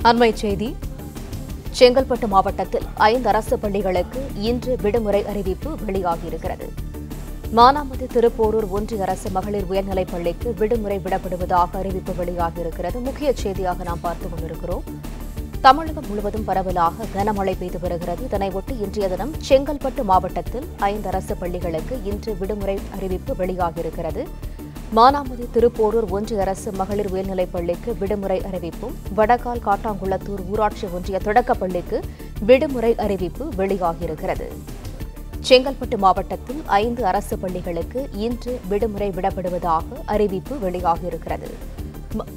அண்மை செய்தி செங்கல்பட்டு மாவட்டத்தில் ஐந்து அரசு பள்ளிகளுக்கு இன்று விடுமுறை அறிவிப்பு வெளியாகியிருக்கிறது மானாமதி திருப்போரூர் ஒன்றிய அரசு மகளிர் உயர்நிலைப் பள்ளிக்கு விடுமுறை விடப்படுவதாக அறிவிப்பு வெளியாகியிருக்கிறது முக்கிய செய்தியாக நாம் பார்த்துக் கொண்டிருக்கிறோம் தமிழகம் முழுவதும் பரவலாக கனமழை பெய்து வருகிறது இதனையொட்டி இன்றைய தினம் செங்கல்பட்டு மாவட்டத்தில் ஐந்து அரசு பள்ளிகளுக்கு இன்று விடுமுறை அறிவிப்பு வெளியாகியிருக்கிறது மானாமதி திருப்போரூர் ஒன்றிய அரசு மகளிர் உயர்நிலைப் பள்ளிக்கு விடுமுறை அறிவிப்பும் வடகால் காட்டாங்குளத்தூர் ஊராட்சி ஒன்றிய தொடக்கப் பள்ளிக்கு விடுமுறை அறிவிப்பு வெளியாகியிருக்கிறது செங்கல்பட்டு மாவட்டத்தில் ஐந்து அரசு பள்ளிகளுக்கு இன்று விடுமுறை விடப்படுவதாக அறிவிப்பு வெளியாகியிருக்கிறது ம-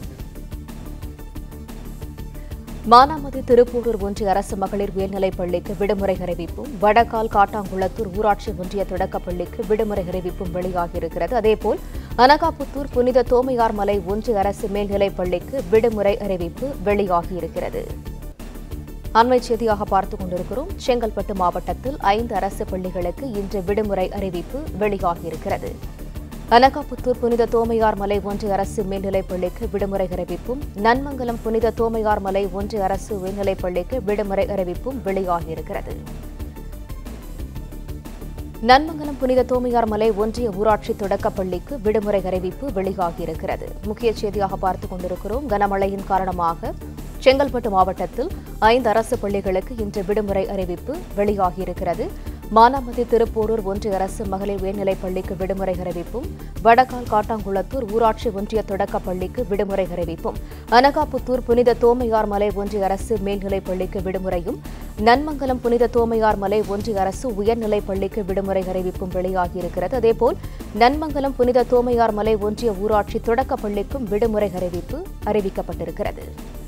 மானாமதி திருப்பூரூர் ஒன்றிய அரசு மகளிர் உயர்நிலைப் பள்ளிக்கு விடுமுறை அறிவிப்பும் வடகால் காட்டாங்குளத்தூர் ஊராட்சி ஒன்றிய தொடக்கப் பள்ளிக்கு விடுமுறை அறிவிப்பும் வெளியாகியிருக்கிறது அதேபோல் அனகாபுத்தூர் புனித தோமையார் மலை ஒன்றிய அரசு மேல்நிலைப் பள்ளிக்கு விடுமுறை அறிவிப்பு வெளியாகியிருக்கிறது அண்மை செய்தியாக பார்த்துக் கொண்டிருக்கிறோம் செங்கல்பட்டு மாவட்டத்தில் ஐந்து அரசு பள்ளிகளுக்கு இன்று விடுமுறை அறிவிப்பு வெளியாகியிருக்கிறது அனகாபுத்தூர் புனித தோமையார் மலை ஒன்றிய அரசு மேல்நிலைப் பள்ளிக்கு விடுமுறை அறிவிப்பும் நன்மங்கலம் புனித தோமையார் மலை ஒன்றிய அரசு உயர்நிலைப் பள்ளிக்கு விடுமுறை அறிவிப்பும் வெளியாகியிருக்கிறது நன்மங்கலம் புனித தோமையார் மலை ஒன்றிய ஊராட்சி தொடக்கப் பள்ளிக்கு விடுமுறை அறிவிப்பு வெளியாகியிருக்கிறது முக்கிய செய்தியாக பார்த்துக் கொண்டிருக்கிறோம் கனமழையின் காரணமாக செங்கல்பட்டு மாவட்டத்தில் ஐந்து அரசு பள்ளிகளுக்கு இன்று விடுமுறை அறிவிப்பு வெளியாகியிருக்கிறது மானாமதி திருப்போரூர் ஒன்றிய அரசு மகளிர் உயர்நிலைப் பள்ளிக்கு விடுமுறை அறிவிப்பும் வடகால் காட்டாங்குளத்தூர் ஊராட்சி ஒன்றிய தொடக்கப் பள்ளிக்கு விடுமுறை அறிவிப்பும் அனகாபுத்தூர் புனித தோமையார் மலை ஒன்றிய அரசு மேல்நிலைப் பள்ளிக்கு விடுமுறையும் நன்மங்கலம் புனித தோமையார் மலை ஒன்றிய அரசு உயர்நிலைப் பள்ளிக்கு விடுமுறை அறிவிப்பும் வெளியாகியிருக்கிறது அதேபோல் நன்மங்கலம் புனித தோமையார் மலை ஒன்றிய ஊராட்சி தொடக்கப் பள்ளிக்கும் விடுமுறை அறிவிப்பு அறிவிக்கப்பட்டிருக்கிறது